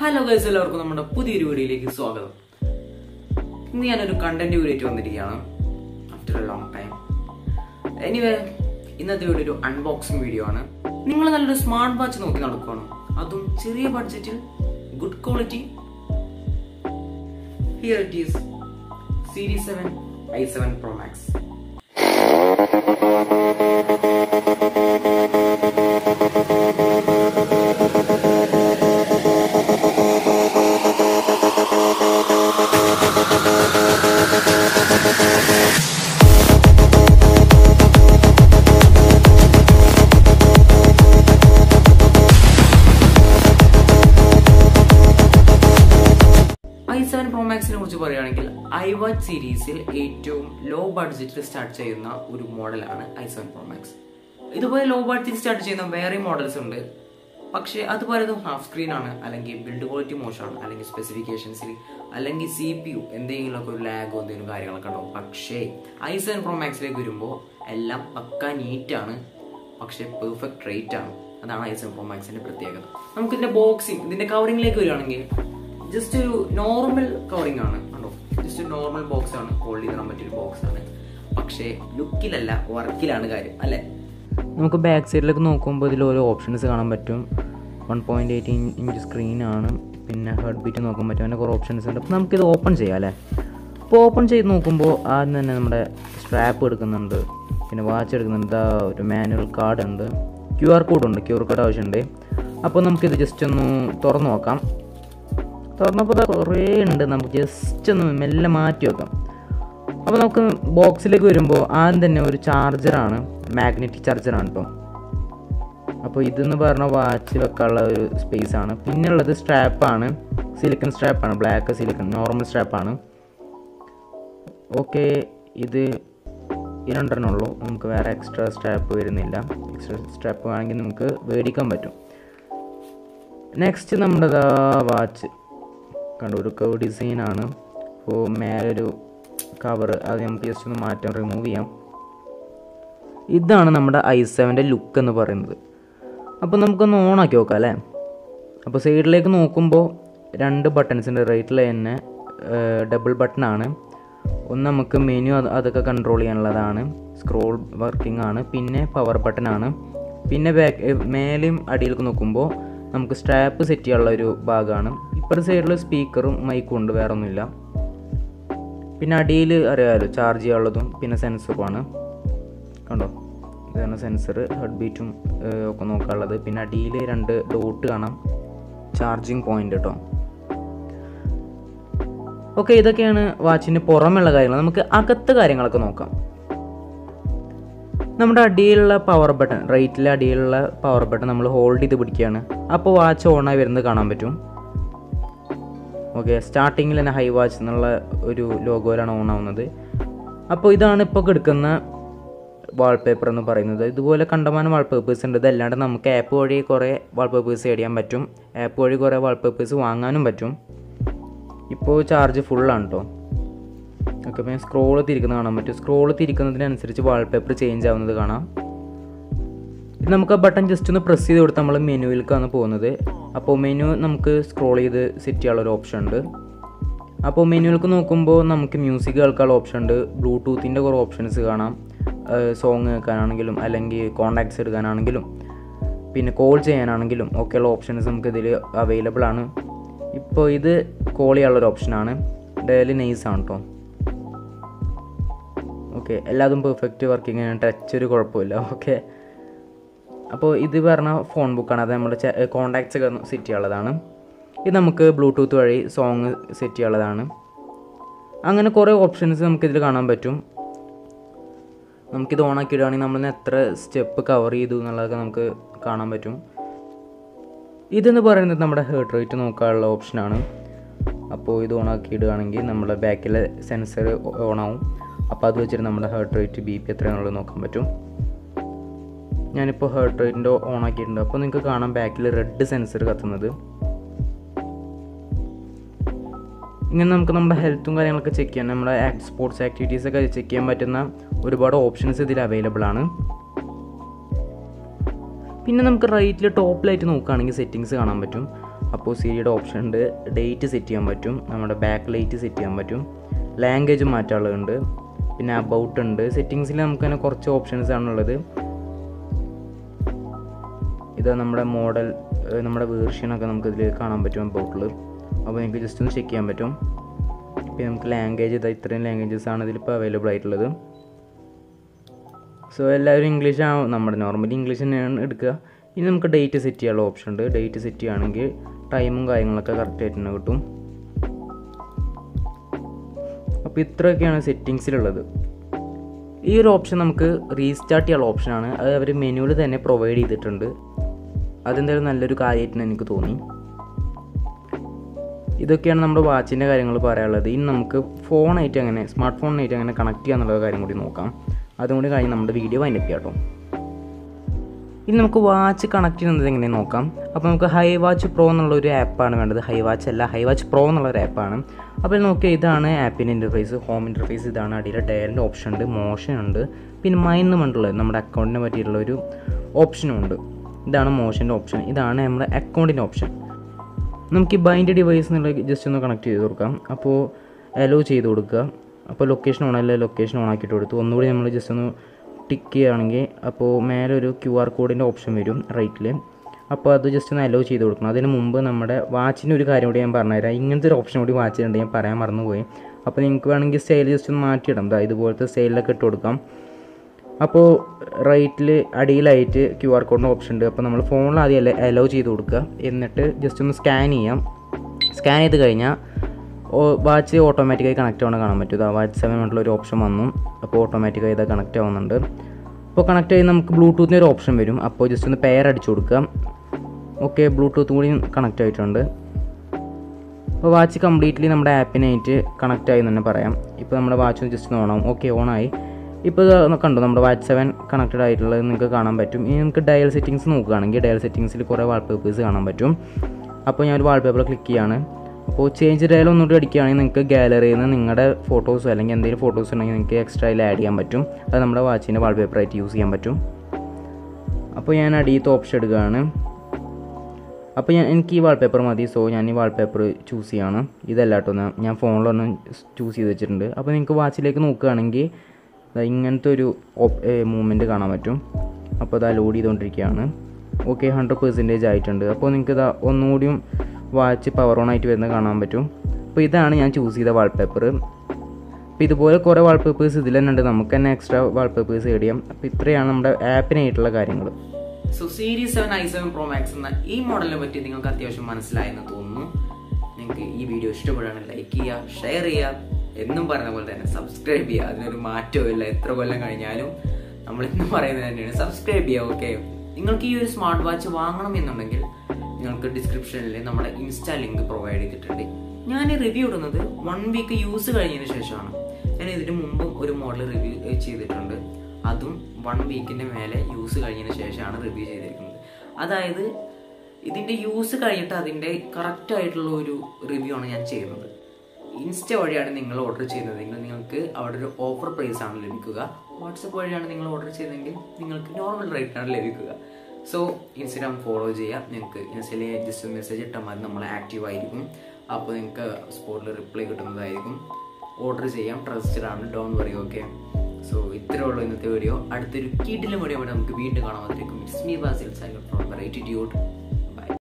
hello guys എല്ലാവർക്കും നമ്മുടെ പുതിയൊരു വീഡിയോയിലേക്ക് സ്വാഗതം ഇന്ന് ഞാനൊരു കണ്ടന്റ് വീഡിയോ വന്നിരിക്കുകയാണ് after a long time anyway ഇന്നത്തെ വീഡിയോ ഒരു അൺബോക്സിംഗ് വീഡിയോ ആണ് നിങ്ങൾ നല്ലൊരു സ്മാർട്ട് വാച്ച് നോക്കി നടക്കുകയാണ് അതും ചെറിയ ബഡ്ജറ്റിൽ good quality here it is series seven I seven pro max I seven pro മാക്സിനെ കുറിച്ച് പറയുകയാണെങ്കിൽ ഐ വാച്ച് സീരീസിൽ ഏറ്റവും ലോ ബഡ്ജറ്റിൽ സ്റ്റാർട്ട് ചെയ്യുന്ന ഒരു മോഡലാണ് ഐ സെവൻ പ്രോ മാക്സ് ഇതുപോലെ ലോ ബഡ്ജറ്റിൽ സ്റ്റാർട്ട് ചെയ്യുന്ന വേറെ മോഡൽസ് ഉണ്ട് പക്ഷേ അത് പലതും ഹാഫ് സ്ക്രീൻ ആണ് അല്ലെങ്കിൽ ബിൽഡ് ക്വാളിറ്റി മോശമാണ് അല്ലെങ്കിൽ സ്പെസിഫിക്കേഷൻസിൽ അല്ലെങ്കിൽ സി പി യു എന്തെങ്കിലുമൊക്കെ ഒരു ലാഗോ എന്തെങ്കിലും കാര്യങ്ങളൊക്കെ ഉണ്ടാവും പക്ഷേ ഐ സെവൻ പ്രോ മാക്സിലേക്ക് വരുമ്പോൾ എല്ലാം പക്ക നീറ്റാണ് പക്ഷേ പെർഫെക്റ്റ് റേറ്റ് ആണ് അതാണ് ഐ സെവൻ പ്രോ മാക്സിന്റെ പ്രത്യേകത നമുക്ക് ഇതിന്റെ ബോക്സിങ് ഇതിന്റെ കവറിംഗിലേക്ക് വരികയാണെങ്കിൽ ജസ്റ്റ് ഒരു നോർമൽ കവറിംഗ് ആണ് കണ്ടോ ജസ്റ്റ് ഒരു നോർമൽ ബോക്സ് ആണ് ഹോൾഡ് ചെയ്തിടാൻ പറ്റിയൊരു ബോക്സ് ആണ് പക്ഷേ ലുക്കിലല്ല വർക്കിലാണ് കാര്യം അല്ലേ നമുക്ക് ബാക്ക് സൈഡിലേക്ക് നോക്കുമ്പോൾ ഇതിൽ ഓരോ ഓപ്ഷൻസ് കാണാൻ പറ്റും വൺ പോയിൻറ്റ് എയ്റ്റ് ഇഞ്ച് സ്ക്രീനാണ് പിന്നെ ഹെഡ് ബീറ്റ് നോക്കാൻ പറ്റും അങ്ങനെ കുറേ ഓപ്ഷൻസ് ഉണ്ട് അപ്പോൾ നമുക്കിത് ഓപ്പൺ ചെയ്യാം അല്ലേ അപ്പോൾ ഓപ്പൺ ചെയ്ത് നോക്കുമ്പോൾ ആദ്യം തന്നെ നമ്മുടെ സ്ട്രാപ്പ് എടുക്കുന്നുണ്ട് പിന്നെ വാച്ച് എടുക്കുന്നുണ്ട് ദാ ഒരു മാനുവൽ കാർഡ് ഉണ്ട് ക്യു ആർ കോഡ് ഉണ്ട് ക്യു ആർ കോഡ് ആവശ്യമുണ്ട് അപ്പോൾ നമുക്കിത് ജസ്റ്റ് ഒന്ന് തുറന്നു നോക്കാം തുറന്നപ്പോൾ ദാ കുറേ ഉണ്ട് നമുക്ക് ജസ്റ്റ് ഒന്ന് മെല്ലെ മാറ്റി വെക്കാം അപ്പോൾ നമുക്ക് ബോക്സിലേക്ക് വരുമ്പോൾ ആദ്യം തന്നെ ഒരു ചാർജറാണ് മാഗ്നറ്റിക് ചാർജറാണ് കേട്ടോ അപ്പോൾ ഇതെന്ന് പറഞ്ഞ വാച്ച് വെക്കാനുള്ള ഒരു സ്പേസ് ആണ് പിന്നെ ഉള്ളത് സ്ട്രാപ്പാണ് സിലിക്കൺ സ്ട്രാപ്പാണ് ബ്ലാക്ക് സിലിക്കൺ നോർമൽ സ്ട്രാപ്പാണ് ഓക്കെ ഇത് ഈ രണ്ടെണ്ണം ഉള്ളൂ നമുക്ക് വേറെ എക്സ്ട്രാ സ്ട്രാപ്പ് വരുന്നില്ല എക്സ്ട്രാ സ്ട്രാപ്പ് വേണമെങ്കിൽ നമുക്ക് മേടിക്കാൻ പറ്റും നെക്സ്റ്റ് നമ്മുടെ വാച്ച് കണ്ടു ഒരു കവ് ഡിസൈനാണ് അപ്പോൾ മേലൊരു കവർ അത് നമുക്ക് ജസ്റ്റ് ഒന്ന് മാറ്റാം റിമൂവ് ചെയ്യാം ഇതാണ് നമ്മുടെ ഐ സെവൻ്റെ ലുക്ക് എന്ന് പറയുന്നത് അപ്പോൾ നമുക്കൊന്ന് ഓണാക്കി നോക്കാം അല്ലേ അപ്പോൾ സൈഡിലേക്ക് നോക്കുമ്പോൾ രണ്ട് ബട്ടൺസ് ഉണ്ട് റൈറ്റിൽ തന്നെ ഡബിൾ ബട്ടണാണ് ഒന്ന് നമുക്ക് മെനു അത് അതൊക്കെ കൺട്രോൾ ചെയ്യാനുള്ളതാണ് സ്ക്രോൾ വർക്കിംഗ് ആണ് പിന്നെ പവർ ബട്ടൺ ആണ് പിന്നെ ബാക്ക് മേലെയും അടിയിലേക്ക് നോക്കുമ്പോൾ നമുക്ക് സ്ട്രാപ്പ് സെറ്റ് ചെയ്യാനുള്ള ഒരു ഭാഗമാണ് ഇപ്പുറത്തെ സൈഡിൽ സ്പീക്കറും മൈക്കും ഉണ്ട് വേറെ ഒന്നുമില്ല പിന്നെ അടിയിൽ അറിയാമല്ലോ ചാർജ് ചെയ്യാനുള്ളതും പിന്നെ സെൻസറുമാണ് കണ്ടോ ഇതാണ് സെൻസർ ഹെഡ് ബീറ്റും ഒക്കെ നോക്കാനുള്ളത് പിന്നെ അടിയിൽ രണ്ട് ഡോട്ട് കാണാം ചാർജിങ് പോയിന്റ് കേട്ടോ ഓക്കെ ഇതൊക്കെയാണ് വാച്ചിൻ്റെ പുറമെയുള്ള കാര്യങ്ങൾ നമുക്ക് അകത്ത് കാര്യങ്ങളൊക്കെ നോക്കാം നമ്മുടെ അടിയിലുള്ള പവർ ബട്ടൺ റൈറ്റിലെ അടിയിലുള്ള പവർ ബട്ടൺ നമ്മൾ ഹോൾഡ് ചെയ്ത് പിടിക്കുകയാണ് അപ്പോൾ വാച്ച് ഓണായി വരുന്നത് കാണാൻ പറ്റും ഓക്കെ സ്റ്റാർട്ടിങ്ങിൽ തന്നെ ഹൈ വാച്ച് എന്നുള്ള ഒരു ലോഗോയിലാണ് ഓൺ ആവുന്നത് അപ്പോൾ ഇതാണ് ഇപ്പോൾ എടുക്കുന്ന വാൾപേപ്പർ എന്ന് പറയുന്നത് ഇതുപോലെ കണ്ടമാനം വാൾപേപ്പേഴ്സ് ഉണ്ട് ഇതല്ലാണ്ട് നമുക്ക് ആപ്പ് വഴി കുറേ വാൾപേപ്പേഴ്സ് ആഡ് ചെയ്യാൻ പറ്റും ആപ്പ് വഴി കുറേ വാൾപേപ്പേഴ്സ് വാങ്ങാനും പറ്റും ഇപ്പോൾ ചാർജ് ഫുള്ളാണ് കേട്ടോ ഓക്കെ അപ്പോൾ ഞാൻ സ്ക്രോൾ തിരിക്കുന്നത് കാണാൻ പറ്റും സ്ക്രോൾ തിരിക്കുന്നതിനനുസരിച്ച് വാൾപേപ്പർ ചേഞ്ച് ആവുന്നത് കാണാം ഇത് നമുക്ക് ആ ബട്ടൺ ജസ്റ്റ് ഒന്ന് പ്രസ് ചെയ്ത് കൊടുത്ത് നമ്മൾ മെനുവിലേക്കാണ് പോകുന്നത് അപ്പോൾ മെനു നമുക്ക് സ്ക്രോൾ ചെയ്ത് സെറ്റ് ചെയ്യാനുള്ള ഒരു ഓപ്ഷൻ ഉണ്ട് അപ്പോൾ മെനുവിലേക്ക് നോക്കുമ്പോൾ നമുക്ക് മ്യൂസിക് കേൾക്കാനുള്ള ഓപ്ഷൻ ഉണ്ട് ബ്ലൂടൂത്തിൻ്റെ കുറേ ഓപ്ഷൻസ് കാണാം സോങ് കേൾക്കാനാണെങ്കിലും അല്ലെങ്കിൽ കോണ്ടാക്ട്സ് എടുക്കാനാണെങ്കിലും പിന്നെ കോൾ ചെയ്യാനാണെങ്കിലും ഒക്കെയുള്ള ഓപ്ഷൻസ് നമുക്ക് ഇതിൽ അവൈലബിൾ ആണ് ഇപ്പോൾ ഇത് കോൾ ചെയ്യാനുള്ളൊരു ഓപ്ഷനാണ് ഡെയിലി നൈസ് ആണ് കേട്ടോ ഓക്കെ എല്ലാതും പെർഫെക്റ്റ് വർക്കിംഗ് ആണ് ടച്ച് ഒരു കുഴപ്പമില്ല ഓക്കെ അപ്പോൾ ഇത് പറഞ്ഞ ഫോൺ ബുക്കാണ് അത് നമ്മുടെ കോണ്ടാക്ട്സ് ഒക്കെ സെറ്റ് ചെയ്യാനുള്ളതാണ് ഇത് നമുക്ക് ബ്ലൂടൂത്ത് വഴി സോങ് സെറ്റ് ചെയ്യാനുള്ളതാണ് അങ്ങനെ കുറേ ഓപ്ഷൻസ് നമുക്കിതിൽ കാണാൻ പറ്റും നമുക്കിത് ഓണാക്കി ഇടുകയാണെങ്കിൽ നമ്മൾ എത്ര സ്റ്റെപ്പ് കവർ ചെയ്തു എന്നുള്ളതൊക്കെ നമുക്ക് കാണാൻ പറ്റും ഇതെന്ന് പറയുന്നത് നമ്മുടെ ഹേർട്ട് റേറ്റ് നോക്കാനുള്ള ഓപ്ഷനാണ് അപ്പോൾ ഇത് ഓണാക്കി ഇടുകയാണെങ്കിൽ നമ്മുടെ ബാക്കിലെ സെൻസർ ഓണാവും അപ്പോൾ അത് വെച്ചിട്ട് നമ്മുടെ ഹേർട്ട് റേറ്റ് ബി പി എത്രയാണുള്ളത് നോക്കാൻ പറ്റും ഞാനിപ്പോൾ ഹേർട്ട് റേറ്റിൻ്റെ ഓൺ ആക്കിയിട്ടുണ്ട് അപ്പോൾ നിങ്ങൾക്ക് കാണാം ബാക്കിൽ റെഡ് സെൻസർ കത്തുന്നത് ഇങ്ങനെ നമുക്ക് നമ്മുടെ ഹെൽത്തും കാര്യങ്ങളൊക്കെ ചെക്ക് ചെയ്യാൻ നമ്മുടെ സ്പോർട്സ് ആക്ടിവിറ്റീസ് ഒക്കെ ചെക്ക് ചെയ്യാൻ പറ്റുന്ന ഒരുപാട് ഓപ്ഷൻസ് ഇതിൽ അവൈലബിൾ ആണ് പിന്നെ നമുക്ക് റൈറ്റിൽ ടോപ്പിലായിട്ട് നോക്കുകയാണെങ്കിൽ സെറ്റിങ്സ് കാണാൻ പറ്റും അപ്പോൾ സിരിയുടെ ഓപ്ഷൻ ഉണ്ട് ഡേറ്റ് സെറ്റ് ചെയ്യാൻ പറ്റും നമ്മുടെ ബാക്ക് ലൈറ്റ് സെറ്റ് ചെയ്യാൻ പറ്റും ലാംഗ്വേജ് മാറ്റാനുള്ളതുണ്ട് പിന്നെ അബൌട്ട് ഉണ്ട് സെറ്റിങ്സിൽ നമുക്ക് തന്നെ കുറച്ച് ഓപ്ഷൻസ് ആണുള്ളത് ഇത് നമ്മുടെ മോഡൽ നമ്മുടെ വേർഷനൊക്കെ നമുക്ക് ഇതിൽ കാണാൻ പറ്റും അബൌട്ടിൽ അപ്പോൾ നിങ്ങൾക്ക് ജസ്റ്റ് ഒന്ന് ചെക്ക് ചെയ്യാൻ പറ്റും പിന്നെ നമുക്ക് ലാംഗ്വേജ് ഇതാ ഇത്രയും ലാംഗ്വേജസ് ആണ് ഇതിലിപ്പോൾ അവൈലബിൾ ആയിട്ടുള്ളത് സോ എല്ലാവരും ഇംഗ്ലീഷ് ആണ് നമ്മുടെ നോർമലി ഇംഗ്ലീഷ് തന്നെയാണ് എടുക്കുക ഇനി നമുക്ക് ഡേറ്റ് സെറ്റ് ചെയ്യാനുള്ള ഓപ്ഷൻ ഉണ്ട് ഡേറ്റ് സെറ്റ് ചെയ്യുകയാണെങ്കിൽ ടൈമും കാര്യങ്ങളൊക്കെ കറക്റ്റ് ആയിട്ട് തന്നെ കിട്ടും അപ്പോൾ ഇത്രയൊക്കെയാണ് സെറ്റിങ്സിലുള്ളത് ഈ ഒരു ഓപ്ഷൻ നമുക്ക് റീസ്റ്റാർട്ട് ചെയ്യാനുള്ള ഓപ്ഷനാണ് അത് അവർ മെനുവിൽ തന്നെ പ്രൊവൈഡ് ചെയ്തിട്ടുണ്ട് അതെന്തായാലും നല്ലൊരു കാര്യമായിട്ടാണ് എനിക്ക് തോന്നി ഇതൊക്കെയാണ് നമ്മുടെ വാച്ചിൻ്റെ കാര്യങ്ങൾ പറയാനുള്ളത് ഇനി നമുക്ക് ഫോണായിട്ട് എങ്ങനെ സ്മാർട്ട് ഫോണിനായിട്ട് എങ്ങനെ കണക്ട് ചെയ്യുക എന്നുള്ള കാര്യം കൂടി നോക്കാം അതും കൂടി കഴിഞ്ഞ് നമ്മുടെ വീഡിയോ വൈൻഡപ്പ് ചെയ്യാം കേട്ടോ ഇനി നമുക്ക് വാച്ച് കണക്ട് ചെയ്യുന്നത് എങ്ങനെ നോക്കാം അപ്പോൾ നമുക്ക് ഹൈ വാച്ച് പ്രോ എന്നുള്ള ഒരു ആപ്പാണ് വേണ്ടത് ഹൈ വാച്ച് അല്ല ഹൈ വാച്ച് പ്രോ എന്നുള്ള ഒരു ആപ്പാണ് അപ്പോൾ നോക്കിയാൽ ഇതാണ് ആപ്പിൻ്റെ ഇൻ്റർഫേസ് ഹോം ഇൻ്റർഫേസ് ഇതാണ് അടിയിൽ ഡയലിൻ്റെ ഓപ്ഷൻ ഉണ്ട് മോഷൻ ഉണ്ട് പിന്നെ മൈന്ന് പറഞ്ഞിട്ടുള്ളത് നമ്മുടെ അക്കൗണ്ടിനെ പറ്റിയിട്ടുള്ള ഒരു ഓപ്ഷനും ഉണ്ട് ഇതാണ് മോഷൻ്റെ ഓപ്ഷൻ ഇതാണ് നമ്മുടെ അക്കൗണ്ടിൻ്റെ ഓപ്ഷൻ നമുക്ക് ഈ ബൈൻഡ് ഡിവൈസ് എന്നുള്ള ജസ്റ്റ് ഒന്ന് കണക്ട് ചെയ്ത് കൊടുക്കാം അപ്പോൾ അലോ ചെയ്ത് കൊടുക്കുക അപ്പോൾ ലൊക്കേഷൻ ഓൺ അല്ല ലൊക്കേഷൻ ഓൺ ആക്കിയിട്ട് കൊടുത്തു ഒന്നുകൂടി നമ്മൾ ജസ്റ്റ് ഒന്ന് ടിക്ക് ചെയ്യുകയാണെങ്കിൽ അപ്പോൾ മേലെ ഒരു ക്യു ആർ കോഡിൻ്റെ ഓപ്ഷൻ വരും റൈറ്റിൽ അപ്പോൾ അത് ജസ്റ്റ് ഒന്ന് അലോ ചെയ്ത് കൊടുക്കണം അതിന് മുമ്പ് നമ്മുടെ വാച്ചിൻ്റെ ഒരു കാര്യം കൂടി ഞാൻ പറഞ്ഞുതരാം ഇങ്ങനത്തെ ഒരു ഓപ്ഷൻ കൂടി വാച്ചിലുണ്ട് ഞാൻ പറയാൻ മറന്നുപോയി അപ്പോൾ നിങ്ങൾക്ക് വേണമെങ്കിൽ സ്റ്റൈൽ ജസ്റ്റ് ഒന്ന് മാറ്റിയിടാം ദാ ഇതുപോലത്തെ സ്റ്റൈലിലൊക്കെ ഇട്ട് കൊടുക്കാം അപ്പോൾ റൈറ്റിൽ അടിയിലായിട്ട് ക്യു ആർ കോഡിൻ്റെ ഓപ്ഷൻ ഉണ്ട് അപ്പോൾ നമ്മൾ ഫോണിൽ ആദ്യം അലോ ചെയ്ത് കൊടുക്കുക എന്നിട്ട് ജസ്റ്റ് ഒന്ന് സ്കാൻ ചെയ്യാം സ്കാൻ ചെയ്ത് കഴിഞ്ഞാൽ വാച്ച് ഓട്ടോമാറ്റിക്കായി കണക്റ്റ് ആവുന്ന കാണാൻ പറ്റും വാച്ച് സെവൻ പറഞ്ഞിട്ടുള്ള ഒരു ഓപ്ഷൻ വന്നു അപ്പോൾ ഓട്ടോമാറ്റിക്കായി ഇത് കണക്റ്റ് ആവുന്നുണ്ട് അപ്പോൾ കണക്റ്റ് ചെയ്ത് നമുക്ക് ബ്ലൂടൂത്തിൻ്റെ ഒരു ഓപ്ഷൻ വരും അപ്പോൾ ജസ്റ്റ് ഒന്ന് പെയർ അടിച്ചു കൊടുക്കുക ഓക്കെ ബ്ലൂടൂത്ത് കൂടി കണക്റ്റ് ആയിട്ടുണ്ട് അപ്പോൾ വാച്ച് കംപ്ലീറ്റ്ലി നമ്മുടെ ആപ്പിനായിട്ട് കണക്റ്റ് ആയി എന്ന് തന്നെ പറയാം ഇപ്പോൾ നമ്മുടെ വാച്ച് ജസ്റ്റ് ഓൺ ആവും ഓക്കെ ഓണായി ഇപ്പോൾ ഇത് കണ്ടു നമ്മുടെ വാച്ച് സെവൻ കണക്റ്റഡ് ആയിട്ടുള്ളത് നിങ്ങൾക്ക് കാണാൻ പറ്റും ഇനി നമുക്ക് ഡയൽ സെറ്റിങ്സ് നോക്കുകയാണെങ്കിൽ ഡയൽ സെറ്റിങ്സിൽ കുറേ വാൾപേപ്പേഴ്സ് കാണാൻ പറ്റും അപ്പോൾ ഞാൻ ഒരു വാൾപേപ്പർ ക്ലിക്ക് ചെയ്യാണ് അപ്പോൾ ചേഞ്ച് ഡയൽ ഒന്നുകൂടി അടിക്കുകയാണെങ്കിൽ നിങ്ങൾക്ക് ഗാലറിയിൽ നിന്ന് നിങ്ങളുടെ ഫോട്ടോസോ അല്ലെങ്കിൽ എന്തെങ്കിലും ഫോട്ടോസ് ഉണ്ടെങ്കിൽ നിങ്ങൾക്ക് എക്സ്ട്രാ അതിൽ ആഡ് ചെയ്യാൻ പറ്റും അത് നമ്മുടെ വാച്ചിൻ്റെ വാൾപേപ്പറായിട്ട് യൂസ് ചെയ്യാൻ പറ്റും അപ്പോൾ ഞാൻ അടിയത്തെ ഓപ്ഷൻ എടുക്കുകയാണ് അപ്പോൾ ഞാൻ എനിക്ക് ഈ വാൾപേപ്പർ മതി സോ ഞാൻ ഈ വാൾപേപ്പർ ചൂസ് ചെയ്യാണ് ഇതല്ല കേട്ടോ ഞാൻ- ഞാൻ ഫോണിലൊന്ന് ചൂസ് ചെയ്ത് വെച്ചിട്ടുണ്ട് അപ്പോൾ നിങ്ങൾക്ക് വാച്ചിലേക്ക് നോക്കുകയാണെങ്കിൽ ദാ ഇങ്ങനത്തെ ഒരു മൂവ്മെൻറ്റ് കാണാൻ പറ്റും അപ്പോൾ അത് ലോഡ് ചെയ്തുകൊണ്ടിരിക്കുകയാണ് ഓക്കെ ഹൺഡ്രഡ് പെർസെൻറ്റേജ് ആയിട്ടുണ്ട് അപ്പോൾ നിങ്ങൾക്ക് ഇതാ ഒന്നുകൂടിയും വാച്ച് പവർ ഓൺ ആയിട്ട് വരുന്നത് കാണാൻ പറ്റും അപ്പോൾ ഇതാണ് ഞാൻ ചൂസ് ചെയ്ത വാൾപേപ്പർ അപ്പോൾ ഇതുപോലെ കുറേ വാൾപേപ്പേഴ്സ് ഇതിൽ തന്നെ ഉണ്ട് നമുക്ക് തന്നെ എക്സ്ട്രാ വാൾപേപ്പേഴ്സ് ആഡ് ചെയ്യാം അപ്പോൾ ഇത്രയാണ് നമ്മുടെ ആപ്പിനായിട്ടുള്ള കാര്യങ്ങൾ so series seven I seven pro max എന്ന ഈ മോഡലിനെ പറ്റി നിങ്ങൾക്ക് അത്യാവശ്യം മനസ്സിലായെന്ന് തോന്നുന്നു നിങ്ങൾക്ക് ഈ വീഡിയോ ഇഷ്ടപ്പെടുകയാണെങ്കിൽ ലൈക്ക് ചെയ്യുക ഷെയർ ചെയ്യുക എന്നും പറയുന്ന പോലെ തന്നെ സബ്സ്ക്രൈബ് ചെയ്യുക അതിനൊരു മാറ്റവും ഇല്ല എത്ര കൊല്ലം കഴിഞ്ഞാലും നമ്മൾ ഇന്നും പറയുന്നത് തന്നെയാണ് സബ്സ്ക്രൈബ് ചെയ്യുക ഓക്കെ നിങ്ങൾക്ക് ഈ ഒരു സ്മാർട്ട് വാച്ച് വാങ്ങണം എന്നുണ്ടെങ്കിൽ നിങ്ങൾക്ക് ഡിസ്ക്രിപ്ഷനിൽ നമ്മുടെ ഇൻസ്റ്റാ ലിങ്ക് പ്രൊവൈഡ് ചെയ്തിട്ടുണ്ട് ഞാൻ റിവ്യൂ ഇടുന്നത് വൺ വീക്ക് യൂസ് കഴിഞ്ഞതിന് ശേഷമാണ് ഞാൻ ഇതിന് മുമ്പും ഒരു മോഡൽ റിവ്യൂ ചെയ്തിട്ടുണ്ട് അതും വൺ വീക്കിന്റെ മേലെ യൂസ് കഴിഞ്ഞതിന് ശേഷമാണ് റിവ്യൂ ചെയ്തിരിക്കുന്നത് അതായത് ഇതിന്റെ യൂസ് കഴിഞ്ഞിട്ട് അതിന്റെ കറക്റ്റ് ആയിട്ടുള്ള ഒരു റിവ്യൂ ആണ് ഞാൻ ചെയ്യുന്നത് ഇൻസ്റ്റ വഴിയാണ് നിങ്ങൾ ഓർഡർ ചെയ്യുന്നതെങ്കിൽ നിങ്ങൾക്ക് അവിടെ ഒരു ഓഫർ പ്രൈസ് ആണ് ലഭിക്കുക വാട്സപ്പ് വഴിയാണ് നിങ്ങൾ ഓർഡർ ചെയ്തതെങ്കിൽ നിങ്ങൾക്ക് നോർമൽ റേറ്റ് ആണ് ലഭിക്കുക സോ ഇൻസ്റ്റാഗ്രാം ഫോളോ ചെയ്യുക നിങ്ങൾക്ക് ഇൻസ്റ്റയിൽ ജസ്റ്റ് മെസ്സേജ് ഇട്ടാൽ മതി നമ്മൾ ആക്റ്റീവ് ആയിരിക്കും അപ്പോൾ നിങ്ങൾക്ക് സ്പോട്ടിൽ റിപ്ലൈ കിട്ടുന്നതായിരിക്കും ഓർഡർ ചെയ്യാം ട്രസ്റ്റഡ് ആണ് ഡോൺ വറി ഓക്കെ സോ ഇത്രേ ഉള്ളൂ ഇന്നത്തെ വീഡിയോ അടുത്തൊരു കീട്ടിലും വീഡിയോ നമുക്ക് വീണ്ടും കാണാൻ പറ്റും it's me Basil sign from right ഡ്യൂട്ട്